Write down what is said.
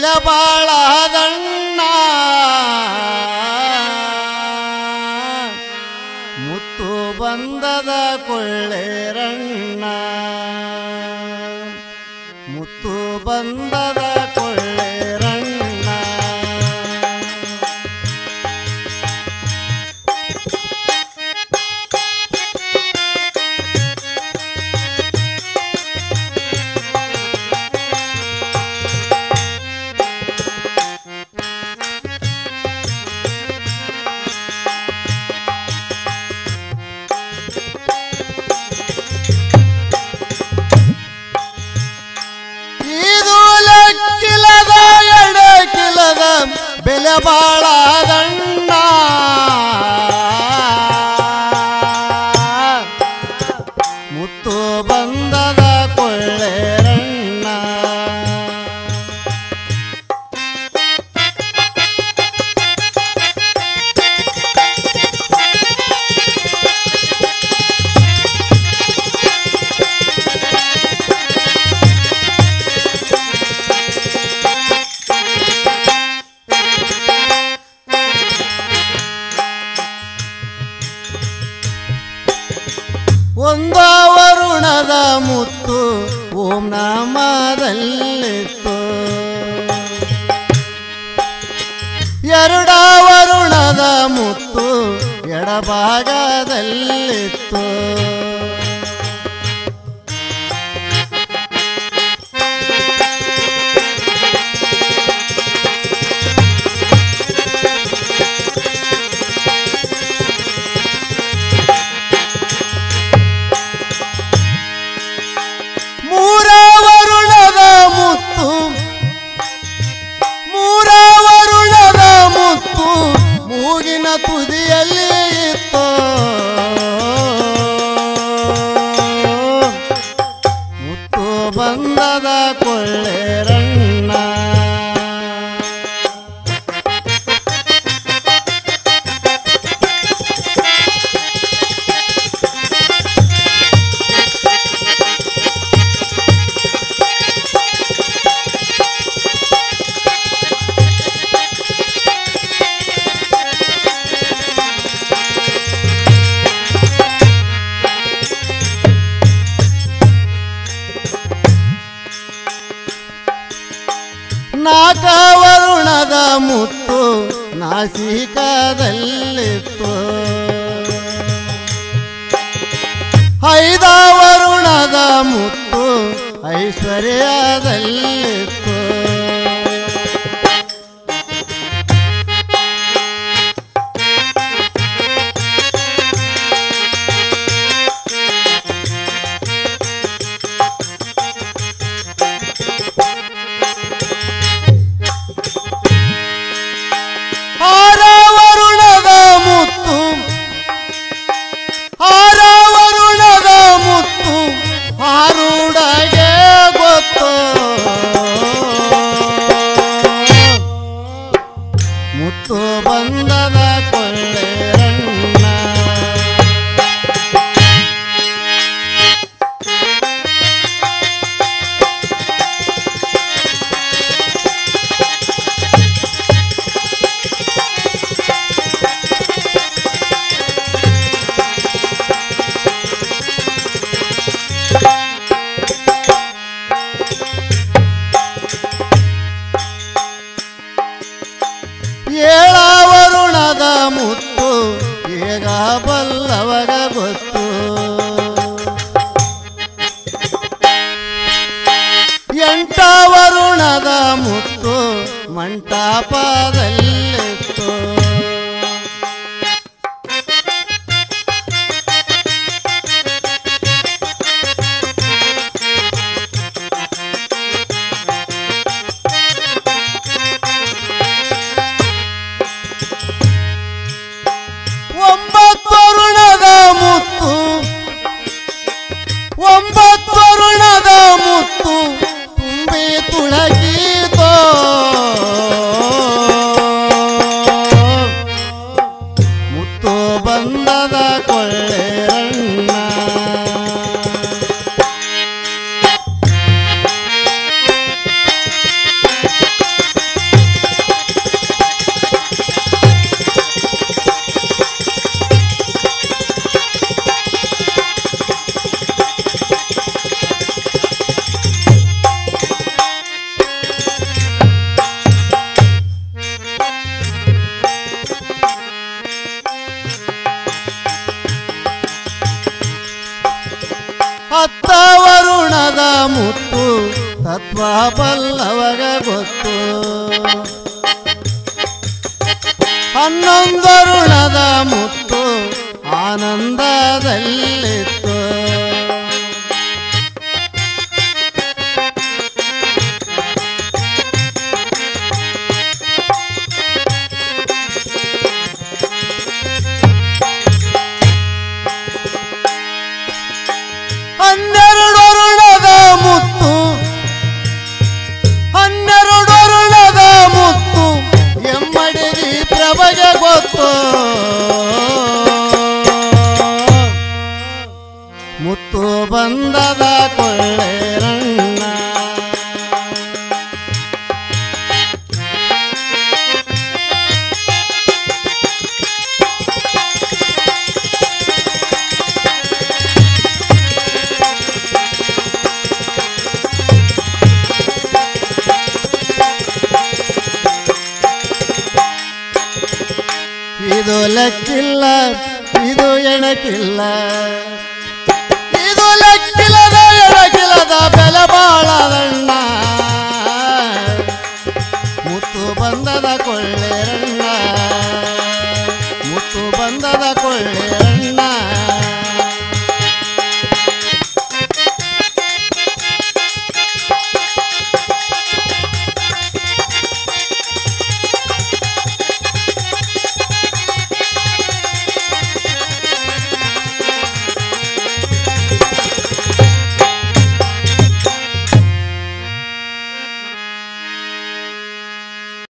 ಬೆಲೆ ಬಾಳದಣ್ಣ ಮುತ್ತು ಬಂದದ ಕೊಳ್ಳೇರಣ್ಣ ಮುತ್ತು ಬಂದದ ಕೊಳ್ಳೇರಣ್ಣ ಇದು ಲೆಕ್ಕಿಲ್ಲದ ಎಡಕಿಲ್ಲದ ಬೆಲೆ ಬಾಳದಣ್ಣ ಮುತ್ತು ಬಂದದ ಕೊಳ್ಳೇರಣ್ಣ ಒಂದ ವರುಣದ ಮುತ್ತು ಓಂ ನಾಮದಲ್ಲಿತ್ತು ಎರಡ ವರುಣದ ಮುತ್ತು ಎಡಭಾಗದಲ್ಲಿತ್ತು ಮೂರ ವರುಣದ ಮುತ್ತು ಮೂರ ವರುಣದ ಮುತ್ತು ಮೂಗಿನ ತುದಿಯಲ್ಲಿ ಇತ್ತು ಮುತ್ತು ಬಂದದ ಕೊಳ್ಳೇರಣ್ಣ ನಾಕ ವರುಣದ ಮುತ್ತು ನಾಸಿಕದಲ್ಲಿತ್ತು ಐದ ವರುಣದ ಮುತ್ತು ಐಶ್ವರ್ಯದಲ್ಲಿತ್ತು ಆರ ವರುಣದ ಮುತ್ತು ಆರ ವರುಣದ ಮುತ್ತು ಆರುಡಗೆ ಗೊತ್ತು ಮುತ್ತು ಬಂದದ ಕೊಳ್ಳೇರಣ್ಣ ಏಳ ವರುಣದ ಮುತ್ತು ಈಗ ಬಲ್ಲವಗ ಗೊತ್ತು ಎಂಟ ವರುಣದ ಮುತ್ತು ಮಂಟಪದಲ್ಲಿತ್ತು ಒಂಬತ್ತು ವರುಣದ ಮುತ್ತು ಒಂಬತ್ತು ವರುಣದ ಮುತ್ತು ತುಂಬಿ ತುಳಗಿತೋ ಮುತ್ತು ತತ್ವ ಬಲ್ಲವಗ ಗೊತ್ತು ಹನ್ನೊಂದರುಣದ ಮುತ್ತು ಆನಂದದಲ್ಲಿತ್ತು ಹನ್ನೆರಡು ಅರುಣದ ಮುತ್ತು ಹನ್ನೆರಡು ಅರುಣದ ಮುತ್ತು ಎಮ್ಮಡಿಗಿ ಪ್ರಭಗೆ ಗೊತ್ತು ಮುತ್ತು ಬಂದದ ಕೊಳ್ಳೇರಣ್ಣ ಇದು ಲೆಕ್ಕಿಲ್ಲ ಇದು ಎಣಕಿಲ್ಲ ಇದು ಲೆಕ್ಕಿಲ್ಲದ ಎಣಕಿಲ್ಲದ ಬೆಲೆ ಬಾಳದಣ್ಣ ಮುತ್ತು ಬಂದದ ಕೊಳ್ಳೆರಣ್ಣ ಮುತ್ತು ಬಂದದ ಕೊಳ್ಳೆರಣ್ಣ